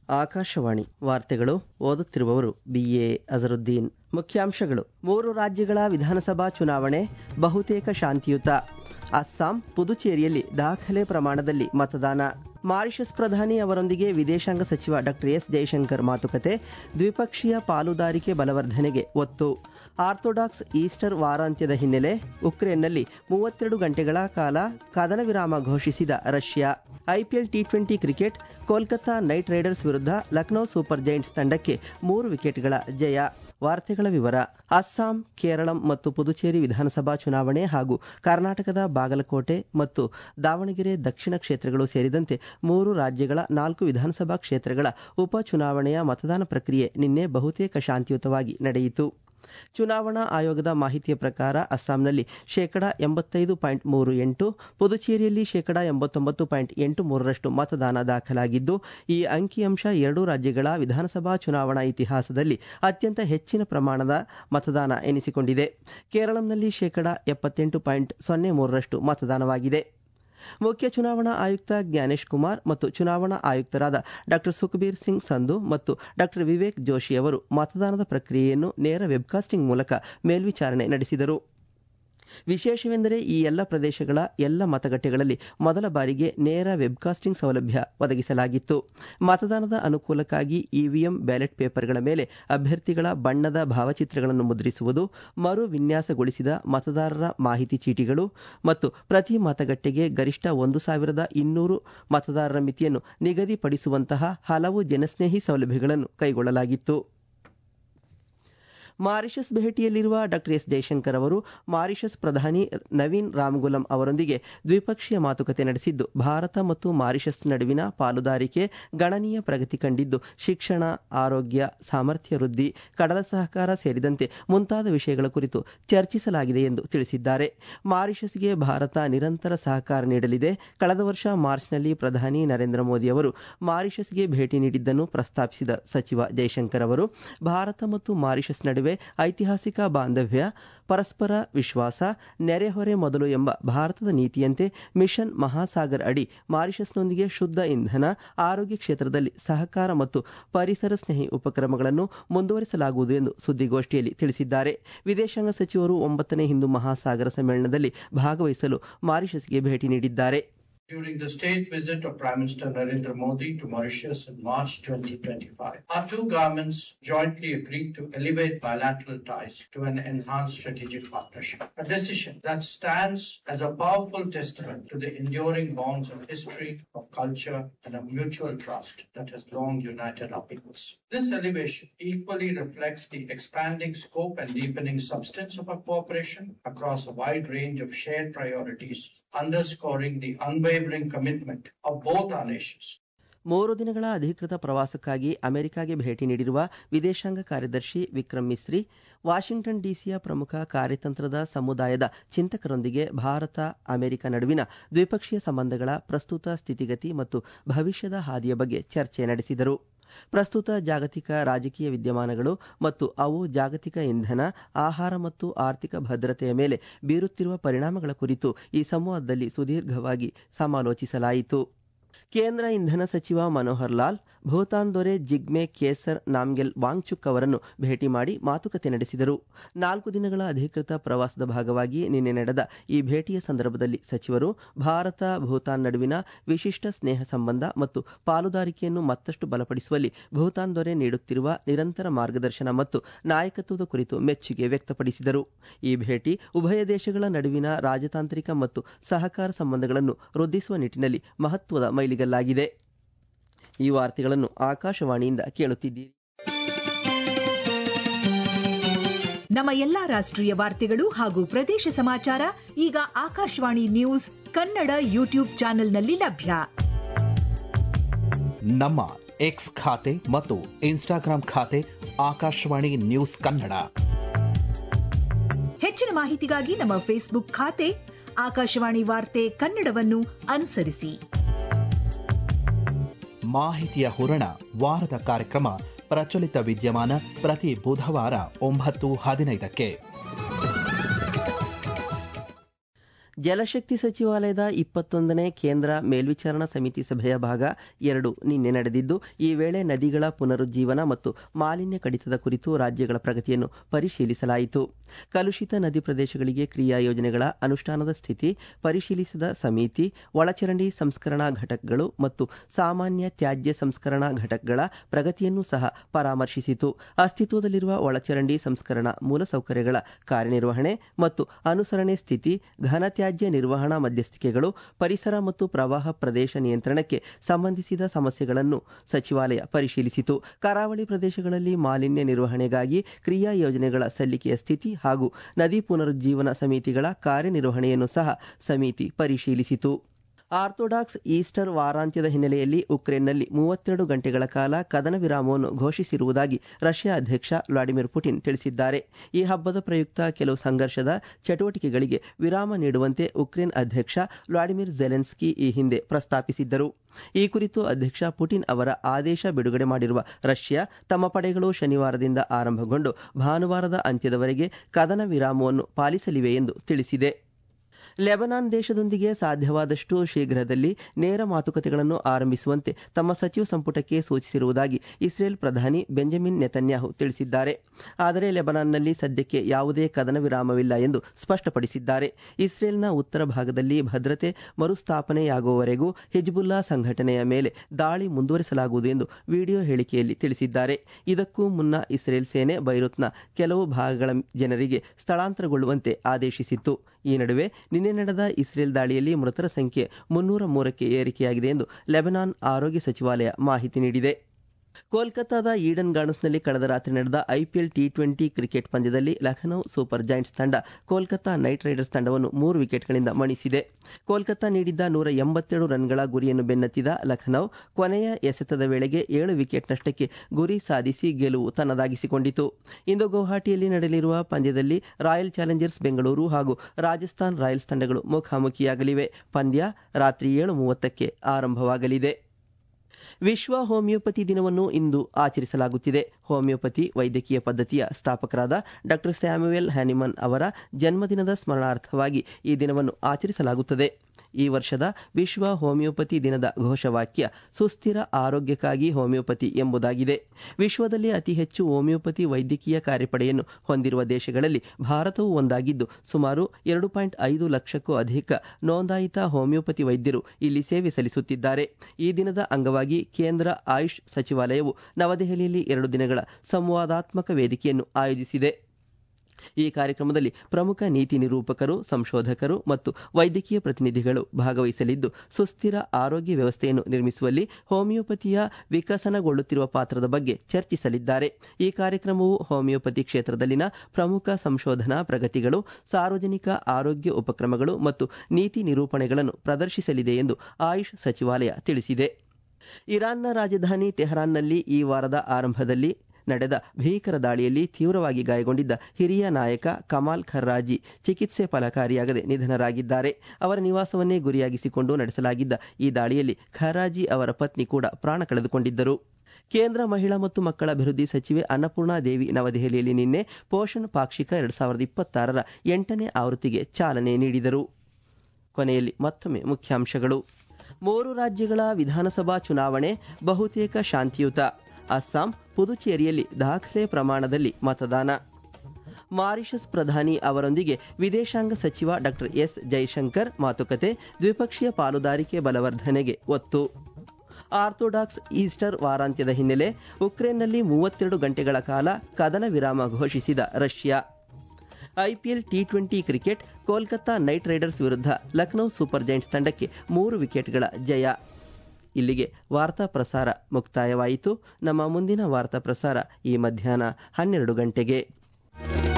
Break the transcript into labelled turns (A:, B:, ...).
A: ಆಕಾಶವಾಣಿ ವಾರ್ತೆಗಳು ಓದುತ್ತಿರುವವರು ಬಿಎ ಅಜರುದ್ದೀನ್ ಮುಖ್ಯಾಂಶಗಳು ಮೂರು ರಾಜ್ಯಗಳ ವಿಧಾನಸಭಾ ಚುನಾವಣೆ ಬಹುತೇಕ ಶಾಂತಿಯುತ ಅಸ್ಸಾಂ ಪುದುಚೇರಿಯಲ್ಲಿ ದಾಖಲೆ ಪ್ರಮಾಣದಲ್ಲಿ ಮತದಾನ ಮಾರಿಷಸ್ ಪ್ರಧಾನಿ ಅವರೊಂದಿಗೆ ವಿದೇಶಾಂಗ ಸಚಿವ ಡಾಕ್ಟರ್ ಎಸ್ ಜಯಶಂಕರ್ ಮಾತುಕತೆ ದ್ವಿಪಕ್ಷೀಯ ಪಾಲುದಾರಿಕೆ ಬಲವರ್ಧನೆಗೆ ಒತ್ತು ಆರ್ಥೋಡಾಕ್ಸ್ ಈಸ್ಟರ್ ವಾರಾಂತ್ಯದ ಹಿನ್ನೆಲೆ ಉಕ್ರೇನ್ನಲ್ಲಿ ಮೂವತ್ತೆರಡು ಗಂಟೆಗಳ ಕಾಲ ಕದನ ವಿರಾಮ ಘೋಷಿಸಿದ Russia IPL T twenty cricket Kolkata Knight Riders ವಿರುದ್ಧ ಲಕ್ನೋ ಸೂಪರ್ ಜೈಂಟ್ಸ್ ತಂಡಕ್ಕೆ ಮೂರು ವಿಕೆಟ್ಗಳ ಜಯ ವಾರ್ತೆಗಳ ವಿವರ ಅಸ್ಸಾಂ ಕೇರಳಂ ಮತ್ತು ಪುದುಚೇರಿ ವಿಧಾನಸಭಾ ಚುನಾವಣೆ ಹಾಗೂ ಕರ್ನಾಟಕದ ಬಾಗಲಕೋಟೆ ಮತ್ತು ದಾವಣಗೆರೆ ದಕ್ಷಿಣ ಕ್ಷೇತ್ರಗಳು ಸೇರಿದಂತೆ ಮೂರು ರಾಜ್ಯಗಳ ನಾಲ್ಕು ವಿಧಾನಸಭಾ ಕ್ಷೇತ್ರಗಳ ಉಪಚುನಾವಣೆಯ ಮತದಾನ ಪ್ರಕ್ರಿಯೆ ನಿನ್ನೆ ಬಹುತೇಕ ಶಾಂತಿಯುತವಾಗಿ ನಡೆಯಿತು ಚುನಾವಣಾ ಆಯೋಗದ ಮಾಹಿತಿಯ ಪ್ರಕಾರ ಅಸ್ಸಾಂನಲ್ಲಿ ಶೇಕಡ ಎಂಬತ್ತೈದು ಪಾಯಿಂಟ್ ಮೂರು ಎಂಟು ಪುದುಚೇರಿಯಲ್ಲಿ ಶೇಕಡ ಎಂಬತ್ತೊಂಬತ್ತು ಪಾಯಿಂಟ್ ಎಂಟು ಮೂರರಷ್ಟು ಮತದಾನ ದಾಖಲಾಗಿದ್ದು ಈ ಅಂಕಿಅಂಶ ಎರಡೂ ರಾಜ್ಯಗಳ ವಿಧಾನಸಭಾ ಚುನಾವಣಾ ಇತಿಹಾಸದಲ್ಲಿ ಅತ್ಯಂತ ಹೆಚ್ಚಿನ ಪ್ರಮಾಣದ ಮತದಾನ ಎನಿಸಿಕೊಂಡಿದೆ ಕೇರಳಂನಲ್ಲಿ ಶೇಕಡ ಎಪ್ಪತ್ತೆಂಟು ಪಾಯಿಂಟ್ ಸೊನ್ನೆ ಮೂರರಷ್ಟು ಮತದಾನವಾಗಿದೆ ಮುಖ್ಯ ಚುನಾವಣಾ ಆಯುಕ್ತ ಜ್ಞಾನೇಶ್ ಕುಮಾರ್ ಮತ್ತು ಚುನಾವಣಾ ಆಯುಕ್ತರಾದ ಡಾಕ್ಟರ್ ಸುಖಬೀರ್ ಸಿಂಗ್ ಸಂಧು ಮತ್ತು ಡಾಕ್ಟರ್ ವಿವೇಕ್ ಜೋಶಿ ಅವರು ಮತದಾನದ ಪ್ರಕ್ರಿಯೆಯನ್ನು ನೇರ ವೆಬ್ಕಾಸ್ಟಿಂಗ್ ಮೂಲಕ ಮೇಲ್ವಿಚಾರಣೆ ನಡೆಸಿದರು ವಿಶೇಷವೆಂದರೆ ಈ ಎಲ್ಲ ಪ್ರದೇಶಗಳ ಎಲ್ಲ ಮತಗಟ್ಟೆಗಳಲ್ಲಿ ಮೊದಲ ಬಾರಿಗೆ ನೇರ ವೆಬ್ಕಾಸ್ಟಿಂಗ್ ಸೌಲಭ್ಯ ಒದಗಿಸಲಾಗಿತ್ತು ಮತದಾನದ ಅನುಕೂಲಕ್ಕಾಗಿ ಇವಿಎಂ ಬ್ಯಾಲೆಟ್ ಪೇಪರ್ಗಳ ಮೇಲೆ ಅಭ್ಯರ್ಥಿಗಳ ಬಣ್ಣದ ಭಾವಚಿತ್ರಗಳನ್ನು ಮುದ್ರಿಸುವುದು ಮರು ವಿನ್ಯಾಸಗೊಳಿಸಿದ ಮತದಾರರ ಮಾಹಿತಿ ಚೀಟಿಗಳು ಮತ್ತು ಪ್ರತಿ ಮತಗಟ್ಟೆಗೆ ಗರಿಷ್ಠ ಒಂದು ಸಾವಿರದ ಇನ್ನೂರು ಮತದಾರರ ಮಿತಿಯನ್ನು ನಿಗದಿಪಡಿಸುವಂತಹ ಹಲವು ಜನಸ್ನೇಹಿ ಸೌಲಭ್ಯಗಳನ್ನು ಕೈಗೊಳ್ಳಲಾಗಿತ್ತು ಮಾರಿಷಸ್ ಭೇಟಿಯಲ್ಲಿರುವ ಡಾಕ್ಟರ್ ಎಸ್ ಜಯಶಂಕರ್ ಅವರು ಮಾರಿಷಸ್ ಪ್ರಧಾನಿ ನವೀನ್ ರಾಮ್ಗುಲಂ ಅವರೊಂದಿಗೆ ದ್ವಿಪಕ್ಷೀಯ ಮಾತುಕತೆ ನಡೆಸಿದ್ದು ಭಾರತ ಮತ್ತು ಮಾರಿಷಸ್ ನಡುವಿನ ಪಾಲುದಾರಿಕೆ ಗಣನೀಯ ಪ್ರಗತಿ ಕಂಡಿದ್ದು ಶಿಕ್ಷಣ ಆರೋಗ್ಯ ಸಾಮರ್ಥ್ಯ ವೃದ್ಧಿ ಕಡಲ ಸಹಕಾರ ಸೇರಿದಂತೆ ಮುಂತಾದ ವಿಷಯಗಳ ಕುರಿತು ಚರ್ಚಿಸಲಾಗಿದೆ ಎಂದು ತಿಳಿಸಿದ್ದಾರೆ ಮಾರಿಷಸ್ಗೆ ಭಾರತ ನಿರಂತರ ಸಹಕಾರ ನೀಡಲಿದೆ ಕಳೆದ ವರ್ಷ ಮಾರ್ಚ್ನಲ್ಲಿ ಪ್ರಧಾನಿ ನರೇಂದ್ರ ಮೋದಿ ಅವರು ಮಾರಿಷಸ್ಗೆ ಭೇಟಿ ನೀಡಿದ್ದನ್ನು ಪ್ರಸ್ತಾಪಿಸಿದ ಸಚಿವ ಜಯಶಂಕರ್ ಅವರು ಭಾರತ ಮತ್ತು ಮಾರಿಷಸ್ ನಡುವೆ ಐತಿಹಾಸಿಕ ಬಾಂಧವ್ಯ ಪರಸ್ಪರ ವಿಶ್ವಾಸ ನೆರೆಹೊರೆ ಮೊದಲು ಎಂಬ ಭಾರತದ ನೀತಿಯಂತೆ ಮಿಷನ್ ಮಹಾಸಾಗರ್ ಅಡಿ ಮಾರಿಷಸ್ನೊಂದಿಗೆ ಶುದ್ಧ ಇಂಧನ ಆರೋಗ್ಯ ಕ್ಷೇತ್ರದಲ್ಲಿ ಸಹಕಾರ ಮತ್ತು ಪರಿಸರ ಸ್ನೇಹಿ ಉಪಕ್ರಮಗಳನ್ನು ಮುಂದುವರಿಸಲಾಗುವುದು ಎಂದು ಸುದ್ದಿಗೋಷ್ಠಿಯಲ್ಲಿ ತಿಳಿಸಿದ್ದಾರೆ ವಿದೇಶಾಂಗ ಸಚಿವರು ಒಂಬತ್ತನೇ ಹಿಂದೂ ಮಹಾಸಾಗರ ಸಮ್ಮೇಳನದಲ್ಲಿ ಭಾಗವಹಿಸಲು ಮಾರಿಷಸ್ಗೆ ಭೇಟಿ ನೀಡಿದ್ದಾರೆ
B: during the state visit of Prime Minister Narendra Modi to Mauritius in March 2025. Our two governments jointly agreed to elevate bilateral ties to an enhanced strategic partnership, a decision that stands as a powerful testament to the enduring bonds of history, of culture, and of mutual trust that has long united our peoples. This elevation equally reflects the expanding scope and deepening substance of our cooperation across a wide range of shared priorities, underscoring the unwavering commitment of both our nations
A: ಮೂರು ದಿನಗಳ ಅಧಿಕೃತ ಪ್ರವಾಸಕ್ಕಾಗಿ ಅಮೆರಿಕಾಗೆ ಭೇಟಿ ನೀಡಿರುವ ವಿದೇಶಾಂಗ ಕಾರ್ಯದರ್ಶಿ Vikram Misri Washington ಡಿಸಿಯ ಪ್ರಮುಖ ಕಾರ್ಯತಂತ್ರದ ಸಮುದಾಯದ ಚಿಂತಕರೊಂದಿಗೆ ಭಾರತ ಅಮೆರಿಕ ನಡುವಿನ ದ್ವಿಪಕ್ಷೀಯ ಸಂಬಂಧಗಳ ಪ್ರಸ್ತುತ ಸ್ಥಿತಿಗತಿ ಮತ್ತು ಭವಿಷ್ಯದ ಹಾದಿಯ ಬಗ್ಗೆ ಚರ್ಚೆ ನಡೆಸಿದರು ಪ್ರಸ್ತುತ ಜಾಗತಿಕ ರಾಜಕೀಯ ವಿದ್ಯಮಾನಗಳು ಮತ್ತು ಅವು ಜಾಗತಿಕ ಇಂಧನ ಆಹಾರ ಮತ್ತು ಆರ್ಥಿಕ ಭದ್ರತೆಯ ಮೇಲೆ ಬೀರುತ್ತಿರುವ ಪರಿಣಾಮಗಳ ಕುರಿತು ಈ ಸಂವಾದದಲ್ಲಿ ಸುದೀರ್ಘವಾಗಿ ಸಮಾಲೋಚಿಸಲಾಯಿತು ಕೇಂದ್ರ ಇಂಧನ ಸಚಿವ ಮನೋಹರ್ ಲಾಲ್ ಭೂತಾನ್ ದೊರೆ ಜಿಗ್ಮೆ ಕೇಸರ್ ನಾಮ್ಗೆಲ್ ವಾಂಗ್ಚುಕ್ ಅವರನ್ನು ಭೇಟಿ ಮಾಡಿ ಮಾತುಕತೆ ನಡೆಸಿದರು ನಾಲ್ಕು ದಿನಗಳ ಅಧಿಕೃತ ಪ್ರವಾಸದ ಭಾಗವಾಗಿ ನಿನ್ನೆ ನಡೆದ ಈ ಭೇಟಿಯ ಸಂದರ್ಭದಲ್ಲಿ ಸಚಿವರು ಭಾರತ ಭೂತಾನ್ ನಡುವಿನ ವಿಶಿಷ್ಟ ಸ್ನೇಹ ಸಂಬಂಧ ಮತ್ತು ಪಾಲುದಾರಿಕೆಯನ್ನು ಮತ್ತಷ್ಟು ಬಲಪಡಿಸುವಲ್ಲಿ ಭೂತಾನ್ ದೊರೆ ನೀಡುತ್ತಿರುವ ನಿರಂತರ ಮಾರ್ಗದರ್ಶನ ಮತ್ತು ನಾಯಕತ್ವದ ಕುರಿತು ಮೆಚ್ಚುಗೆ ವ್ಯಕ್ತಪಡಿಸಿದರು ಈ ಭೇಟಿ ಉಭಯ ದೇಶಗಳ ನಡುವಿನ ರಾಜತಾಂತ್ರಿಕ ಮತ್ತು ಸಹಕಾರ ಸಂಬಂಧಗಳನ್ನು ವೃದ್ಧಿಸುವ ನಿಟ್ಟಿನಲ್ಲಿ ಮಹತ್ವದ ಮೈಲಿಗಲ್ಲಾಗಿದೆ ಈ ವಾರ್ತೆಗಳನ್ನು ಆಕಾಶವಾಣಿಯಿಂದ ಕೇಳುತ್ತಿದ್ದೀರಿ
C: ನಮ್ಮ ಎಲ್ಲಾ ರಾಷ್ಟ್ರೀಯ ವಾರ್ತೆಗಳು ಹಾಗೂ ಪ್ರದೇಶ ಸಮಾಚಾರ ಈಗ ಆಕಾಶವಾಣಿ ನ್ಯೂಸ್ ಕನ್ನಡ ಯೂಟ್ಯೂಬ್ ಚಾನೆಲ್ನಲ್ಲಿ ಲಭ್ಯ
D: ನಮ್ಮ ಎಕ್ಸ್ ಖಾತೆ ಮತ್ತು ಇನ್ಸ್ಟಾಗ್ರಾಂ ಖಾತೆ ಆಕಾಶವಾಣಿ ನ್ಯೂಸ್ ಕನ್ನಡ
C: ಹೆಚ್ಚಿನ ಮಾಹಿತಿಗಾಗಿ ನಮ್ಮ ಫೇಸ್ಬುಕ್ ಖಾತೆ ಆಕಾಶವಾಣಿ ವಾರ್ತೆ ಕನ್ನಡವನ್ನು ಅನುಸರಿಸಿ
D: ಮಾಹಿತಿಯ ಹೂರಣ ವಾರದ ಕಾರ್ಯಕ್ರಮ ಪ್ರಚಲಿತ ವಿದ್ಯಮಾನ ಪ್ರತಿ ಬುಧವಾರ ಒಂಬತ್ತು ಹದಿನೈದಕ್ಕೆ
A: ಜಲಶಕ್ತಿ ಸಚಿವಾಲಯದ ಇಪ್ಪತ್ತೊಂದನೇ ಕೇಂದ್ರ ಮೇಲ್ವಿಚಾರಣಾ ಸಮಿತಿ ಸಭೆಯ ಭಾಗ ಎರಡು ನಿನ್ನೆ ನಡೆದಿದ್ದು ಈ ವೇಳೆ ನದಿಗಳ ಪುನರುಜ್ಜೀವನ ಮತ್ತು ಮಾಲಿನ್ಯ ಕಡಿತದ ಕುರಿತು ರಾಜ್ಯಗಳ ಪ್ರಗತಿಯನ್ನು ಪರಿಶೀಲಿಸಲಾಯಿತು ಕಲುಷಿತ ನದಿ ಪ್ರದೇಶಗಳಿಗೆ ಕ್ರಿಯಾ ಯೋಜನೆಗಳ ಅನುಷ್ಠಾನದ ಸ್ಥಿತಿ ಪರಿಶೀಲಿಸಿದ ಸಮಿತಿ ಒಳಚರಂಡಿ ಸಂಸ್ಕರಣಾ ಘಟಕಗಳು ಮತ್ತು ಸಾಮಾನ್ಯ ತ್ಯಾಜ್ಯ ಸಂಸ್ಕರಣಾ ಘಟಕಗಳ ಪ್ರಗತಿಯನ್ನು ಸಹ ಪರಾಮರ್ಶಿಸಿತು ಅಸ್ತಿತ್ವದಲ್ಲಿರುವ ಒಳಚರಂಡಿ ಸಂಸ್ಕರಣಾ ಮೂಲಸೌಕರ್ಯಗಳ ಕಾರ್ಯನಿರ್ವಹಣೆ ಮತ್ತು ಅನುಸರಣೆ ಸ್ಥಿತಿ ಘನತ್ಯಾಜ್ಯ ನಿರ್ವಹಣಾ ಮಧ್ಯಸ್ಥಿಕೆಗಳು ಪರಿಸರ ಮತ್ತು ಪ್ರವಾಹ ಪ್ರದೇಶ ನಿಯಂತ್ರಣಕ್ಕೆ ಸಂಬಂಧಿಸಿದ ಸಮಸ್ಯೆಗಳನ್ನು ಸಚಿವಾಲಯ ಪರಿಶೀಲಿಸಿತು ಕರಾವಳಿ ಪ್ರದೇಶಗಳಲ್ಲಿ ಮಾಲಿನ್ಯ ನಿರ್ವಹಣೆಗಾಗಿ ಕ್ರಿಯಾ ಯೋಜನೆಗಳ ಸಲ್ಲಿಕೆಯ ಸ್ಥಿತಿ ಹಾಗೂ ನದಿ ಪುನರುಜ್ಜೀವನ ಸಮಿತಿಗಳ ಕಾರ್ಯನಿರ್ವಹಣೆಯನ್ನು ಸಹ ಸಮಿತಿ ಪರಿಶೀಲಿಸಿತು ಆರ್ಥೋಡಾಕ್ಸ್ ಈಸ್ಟರ್ ವಾರಾಂತ್ಯದ ಹಿನ್ನೆಲೆಯಲ್ಲಿ ಉಕ್ರೇನ್ನಲ್ಲಿ ಮೂವತ್ತೆರಡು ಗಂಟೆಗಳ ಕಾಲ ಕದನ ವಿರಾಮವನ್ನು ಘೋಷಿಸಿರುವುದಾಗಿ ರಷ್ಯಾ ಅಧ್ಯಕ್ಷ ವ್ಲಾಡಿಮಿರ್ ಪುಟಿನ್ ತಿಳಿಸಿದ್ದಾರೆ ಈ ಹಬ್ಬದ ಪ್ರಯುಕ್ತ ಕೆಲವು ಸಂಘರ್ಷದ ಚಟುವಟಿಕೆಗಳಿಗೆ ವಿರಾಮ ನೀಡುವಂತೆ ಉಕ್ರೇನ್ ಅಧ್ಯಕ್ಷ ವ್ಲಾಡಿಮಿರ್ ಜೆಲೆನ್ಸ್ಕಿ ಈ ಹಿಂದೆ ಪ್ರಸ್ತಾಪಿಸಿದ್ದರು ಈ ಕುರಿತು ಅಧ್ಯಕ್ಷ ಪುಟಿನ್ ಅವರ ಆದೇಶ ಬಿಡುಗಡೆ ಮಾಡಿರುವ ರಷ್ಯಾ ತಮ್ಮ ಪಡೆಗಳು ಶನಿವಾರದಿಂದ ಆರಂಭಗೊಂಡು ಭಾನುವಾರದ ಅಂತ್ಯದವರೆಗೆ ಕದನ ವಿರಾಮವನ್ನು ಪಾಲಿಸಲಿವೆ ಎಂದು ತಿಳಿಸಿದೆ ಲೆಬನಾನ್ ದೇಶದೊಂದಿಗೆ ಸಾಧ್ಯವಾದಷ್ಟು ಶೀಘ್ರದಲ್ಲಿ ನೇರ ಮಾತುಕತೆಗಳನ್ನು ಆರಂಭಿಸುವಂತೆ ತಮ್ಮ ಸಚಿವ ಸಂಪುಟಕ್ಕೆ ಸೂಚಿಸಿರುವುದಾಗಿ ಇಸ್ರೇಲ್ ಪ್ರಧಾನಿ ಬೆಂಜಮಿನ್ ನೆತನ್ಯಾಹು ತಿಳಿಸಿದ್ದಾರೆ ಆದರೆ ಲೆಬನಾನ್ನಲ್ಲಿ ಸದ್ಯಕ್ಕೆ ಯಾವುದೇ ಕದನ ವಿರಾಮವಿಲ್ಲ ಎಂದು ಸ್ಪಷ್ಟಪಡಿಸಿದ್ದಾರೆ ಇಸ್ರೇಲ್ನ ಉತ್ತರ ಭಾಗದಲ್ಲಿ ಭದ್ರತೆ ಮರುಸ್ಥಾಪನೆಯಾಗುವವರೆಗೂ ಹಿಜ್ಬುಲ್ಲಾ ಸಂಘಟನೆಯ ಮೇಲೆ ದಾಳಿ ಮುಂದುವರಿಸಲಾಗುವುದು ಎಂದು ವಿಡಿಯೋ ಹೇಳಿಕೆಯಲ್ಲಿ ತಿಳಿಸಿದ್ದಾರೆ ಇದಕ್ಕೂ ಮುನ್ನ ಇಸ್ರೇಲ್ ಸೇನೆ ಬೈರುತ್ನ ಕೆಲವು ಭಾಗಗಳ ಜನರಿಗೆ ಸ್ಥಳಾಂತರಗೊಳ್ಳುವಂತೆ ಆದೇಶಿಸಿತ್ತು ಈ ನಡುವೆ ನಿನ್ನೆ ನಡೆದ ಇಸ್ರೇಲ್ ದಾಳಿಯಲ್ಲಿ ಮೃತರ ಸಂಖ್ಯೆ ಮುನ್ನೂರ ಮೂರಕ್ಕೆ ಏರಿಕೆಯಾಗಿದೆ ಎಂದು ಲೆಬನಾನ್ ಆರೋಗ್ಯ ಸಚಿವಾಲಯ ಮಾಹಿತಿ ನೀಡಿದೆ ಕೋಲ್ಕತ್ತಾದ ಈಡನ್ ಗಾರ್ಡನ್ಸ್ನಲ್ಲಿ ಕಳೆದ ರಾತ್ರಿ ನಡೆದ ಐಪಿಎಲ್ ಟಿ ಟ್ವೆಂಟಿ ಕ್ರಿಕೆಟ್ ಪಂದ್ಯದಲ್ಲಿ ಲಖನೌ ಸೂಪರ್ ಜಾಯಿಂಟ್ಸ್ ತಂಡ ಕೋಲ್ಕತ್ತಾ ನೈಟ್ ರೈಡರ್ಸ್ ತಂಡವನ್ನು ಮೂರು ವಿಕೆಟ್ಗಳಿಂದ ಮಣಿಸಿದೆ ಕೋಲ್ಕತ್ತಾ ನೀಡಿದ್ದ ನೂರ ಎಂಬತ್ತೆರಡು ರನ್ಗಳ ಗುರಿಯನ್ನು ಬೆನ್ನತ್ತಿದ ಲಖನೌ ಕೊನೆಯ ಎಸೆತದ ವೇಳೆಗೆ ಏಳು ವಿಕೆಟ್ ನಷ್ಟಕ್ಕೆ ಗುರಿ ಸಾಧಿಸಿ ಗೆಲುವು ತನ್ನದಾಗಿಸಿಕೊಂಡಿತು ಇಂದು ಗೌಹಾಟಿಯಲ್ಲಿ ನಡೆಯಲಿರುವ ಪಂದ್ಯದಲ್ಲಿ ರಾಯಲ್ ಚಾಲೆಂಜರ್ಸ್ ಬೆಂಗಳೂರು ಹಾಗೂ ರಾಜಸ್ಥಾನ್ ರಾಯಲ್ಸ್ ತಂಡಗಳು ಮುಖಾಮುಖಿಯಾಗಲಿವೆ ಪಂದ್ಯ ರಾತ್ರಿ ಏಳು ಮೂವತ್ತಕ್ಕೆ ಆರಂಭವಾಗಲಿದೆ ವಿಶ್ವ ಹೋಮಿಯೋಪತಿ ದಿನವನ್ನು ಇಂದು ಆಚರಿಸಲಾಗುತ್ತಿದೆ ಹೋಮಿಯೋಪತಿ ವೈದ್ಯಕೀಯ ಪದ್ಧತಿಯ ಸ್ಥಾಪಕರಾದ ಡಾಕ್ಟರ್ ಸ್ಯಾಮ್ಯುಯಲ್ ಹ್ಯಾನಿಮನ್ ಅವರ ಜನ್ಮದಿನದ ಸ್ಮರಣಾರ್ಥವಾಗಿ ಈ ದಿನವನ್ನು ಆಚರಿಸಲಾಗುತ್ತದೆ ಈ ವರ್ಷದ ವಿಶ್ವ ಹೋಮಿಯೋಪತಿ ದಿನದ ಘೋಷವಾಕ್ಯ ಸುಸ್ಥಿರ ಆರೋಗ್ಯಕ್ಕಾಗಿ ಹೋಮಿಯೋಪತಿ ಎಂಬುದಾಗಿದೆ ವಿಶ್ವದಲ್ಲಿ ಅತಿ ಹೆಚ್ಚು ಹೋಮಿಯೋಪತಿ ವೈದ್ಯಕೀಯ ಕಾರ್ಯಪಡೆಯನ್ನು ಹೊಂದಿರುವ ದೇಶಗಳಲ್ಲಿ ಭಾರತವೂ ಒಂದಾಗಿದ್ದು ಸುಮಾರು ಎರಡು ಪಾಯಿಂಟ್ ಐದು ಲಕ್ಷಕ್ಕೂ ಅಧಿಕ ನೋಂದಾಯಿತ ಹೋಮಿಯೋಪತಿ ವೈದ್ಯರು ಇಲ್ಲಿ ಸೇವೆ ಸಲ್ಲಿಸುತ್ತಿದ್ದಾರೆ ಈ ದಿನದ ಅಂಗವಾಗಿ ಕೇಂದ್ರ ಆಯುಷ್ ಸಚಿವಾಲಯವು ನವದೆಹಲಿಯಲ್ಲಿ ಎರಡು ದಿನಗಳ ಸಂವಾದಾತ್ಮಕ ವೇದಿಕೆಯನ್ನು ಆಯೋಜಿಸಿದೆ ಈ ಕಾರ್ಯಕ್ರಮದಲ್ಲಿ ಪ್ರಮುಖ ನೀತಿ ನಿರೂಪಕರು ಸಂಶೋಧಕರು ಮತ್ತು ವೈದ್ಯಕೀಯ ಪ್ರತಿನಿಧಿಗಳು ಭಾಗವಹಿಸಲಿದ್ದು ಸುಸ್ಥಿರ ಆರೋಗ್ಯ ವ್ಯವಸ್ಥೆಯನ್ನು ನಿರ್ಮಿಸುವಲ್ಲಿ ಹೋಮಿಯೋಪತಿಯ ವಿಕಸನಗೊಳ್ಳುತ್ತಿರುವ ಪಾತ್ರದ ಬಗ್ಗೆ ಚರ್ಚಿಸಲಿದ್ದಾರೆ ಈ ಕಾರ್ಯಕ್ರಮವು ಹೋಮಿಯೋಪತಿ ಕ್ಷೇತ್ರದಲ್ಲಿನ ಪ್ರಮುಖ ಸಂಶೋಧನಾ ಪ್ರಗತಿಗಳು ಸಾರ್ವಜನಿಕ ಆರೋಗ್ಯ ಉಪಕ್ರಮಗಳು ಮತ್ತು ನೀತಿ ನಿರೂಪಣೆಗಳನ್ನು ಪ್ರದರ್ಶಿಸಲಿದೆ ಎಂದು ಆಯುಷ್ ಸಚಿವಾಲಯ ತಿಳಿಸಿದೆ ಇರಾನ್ನ ರಾಜಧಾನಿ ತೆಹರಾನ್ನಲ್ಲಿ ಈ ವಾರದ ಆರಂಭದಲ್ಲಿ ನಡೆದ ಭೀಕರ ದಾಳಿಯಲ್ಲಿ ತೀವ್ರವಾಗಿ ಗಾಯಗೊಂಡಿದ್ದ ಹಿರಿಯ ನಾಯಕ ಕಮಾಲ್ ಖರ್ರಾಜಿ ಚಿಕಿತ್ಸೆ ಫಲಕಾರಿಯಾಗದೆ ನಿಧನರಾಗಿದ್ದಾರೆ ಅವರ ನಿವಾಸವನ್ನೇ ಗುರಿಯಾಗಿಸಿಕೊಂಡು ನಡೆಸಲಾಗಿದ್ದ ಈ ದಾಳಿಯಲ್ಲಿ ಖರಾಜಿ ಅವರ ಪತ್ನಿ ಕೂಡ ಪ್ರಾಣ ಕಳೆದುಕೊಂಡಿದ್ದರು ಕೇಂದ್ರ ಮಹಿಳಾ ಮತ್ತು ಮಕ್ಕಳ ಅಭಿವೃದ್ಧಿ ಸಚಿವೆ ಅನ್ನಪೂರ್ಣಾ ದೇವಿ ನವದೆಹಲಿಯಲ್ಲಿ ನಿನ್ನೆ ಪೋಷಣ್ ಪಾಕ್ಷಿಕ ಎರಡು ಸಾವಿರದ ಇಪ್ಪತ್ತಾರರ ಎಂಟನೇ ಆವೃತ್ತಿಗೆ ಚಾಲನೆ ನೀಡಿದರು ಕೊನೆಯಲ್ಲಿ ಮತ್ತೊಮ್ಮೆ ಮುಖ್ಯಾಂಶಗಳು ಮೂರು ರಾಜ್ಯಗಳ ವಿಧಾನಸಭಾ ಚುನಾವಣೆ ಬಹುತೇಕ ಶಾಂತಿಯುತ ಅಸ್ಸಾಂ ಪುದುಚೇರಿಯಲ್ಲಿ ದಾಖಲೆ ಪ್ರಮಾಣದಲ್ಲಿ ಮತದಾನ ಮಾರಿಷಸ್ ಪ್ರಧಾನಿ ಅವರೊಂದಿಗೆ ವಿದೇಶಾಂಗ ಸಚಿವ ಡಾಕ್ಟರ್ ಎಸ್ ಜೈಶಂಕರ್ ಮಾತುಕತೆ ದ್ವಿಪಕ್ಷೀಯ ಪಾಲುದಾರಿಕೆ ಬಲವರ್ಧನೆಗೆ ಒತ್ತು ಆರ್ಥೋಡಾಕ್ಸ್ ಈಸ್ಟರ್ ವಾರಾಂತ್ಯದ ಹಿನ್ನೆಲೆ ಉಕ್ರೇನ್ನಲ್ಲಿ ಮೂವತ್ತೆರಡು ಗಂಟೆಗಳ ಕಾಲ ಕದನ ವಿರಾಮ ಘೋಷಿಸಿದ Russia IPL T twenty cricket Kolkata Knight Riders ವಿರುದ್ಧ ಲಖನೌ ಸೂಪರ್ ಜೈಂಟ್ಸ್ ತಂಡಕ್ಕೆ ಮೂರು ವಿಕೆಟ್ಗಳ ಜಯ ಇಲ್ಲಿಗೆ ವಾರ್ತಾ ಪ್ರಸಾರ ಮುಕ್ತಾಯವಾಯಿತು ನಮ್ಮ ಮುಂದಿನ ವಾರ್ತಾ ಪ್ರಸಾರ ಈ ಮಧ್ಯಾಹ್ನ ಹನ್ನೆರಡು ಗಂಟೆಗೆ